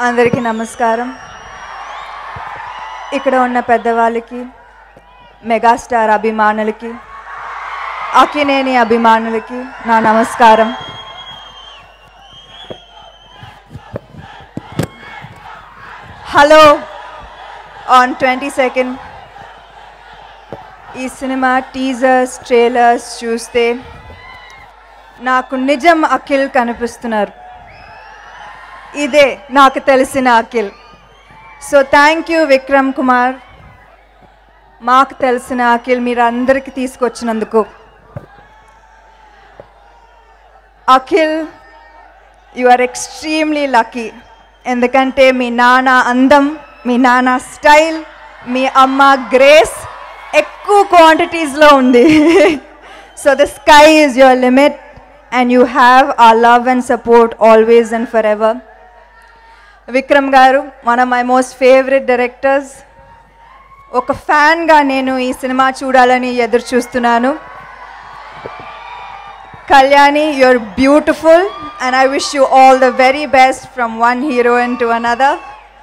అందరికీ నమస్కారం ఇక్కడ ఉన్న పెద్దవాళ్ళకి మెగాస్టార్ అభిమానులకి అకినేని అభిమానులకి నా నమస్కారం హలో ఆన్ ట్వంటీ సెకండ్ ఈ సినిమా టీజర్స్ ట్రైలర్స్ చూస్తే నాకు నిజం అఖిల్ కనిపిస్తున్నారు ఇదే నాకు తెలిసిన Akhil so thank you Vikram Kumar మాకు తెలిసిన అఖిల్ మీరు అందరికీ తీసుకొచ్చినందుకు Akhil you are extremely lucky ఎందుకంటే మీ నాన్న అందం మీ నాన్న స్టైల్ మీ అమ్మ గ్రేస్ ఎక్కువ క్వాంటిటీస్లో ఉంది so the sky is your limit and you have a love and support always and forever Vikram garu one of my most favourite directors ఒక ఫ్యాన్గా నేను ఈ సినిమా చూడాలని ఎదురు చూస్తున్నాను Kalyani you're beautiful and I wish you all the very best from one heroine to another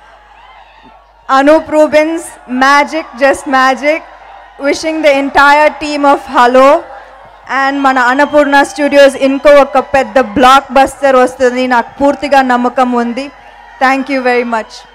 Anup Rubens magic just magic wishing the entire team of Hello and మన Annapurna studios ఇంకో ఒక పెద్ద బ్లాక్ బస్టర్ వస్తుంది నాకు పూర్తిగా నమ్మకం ఉంది థ్యాంక్ యూ వెరీ మచ్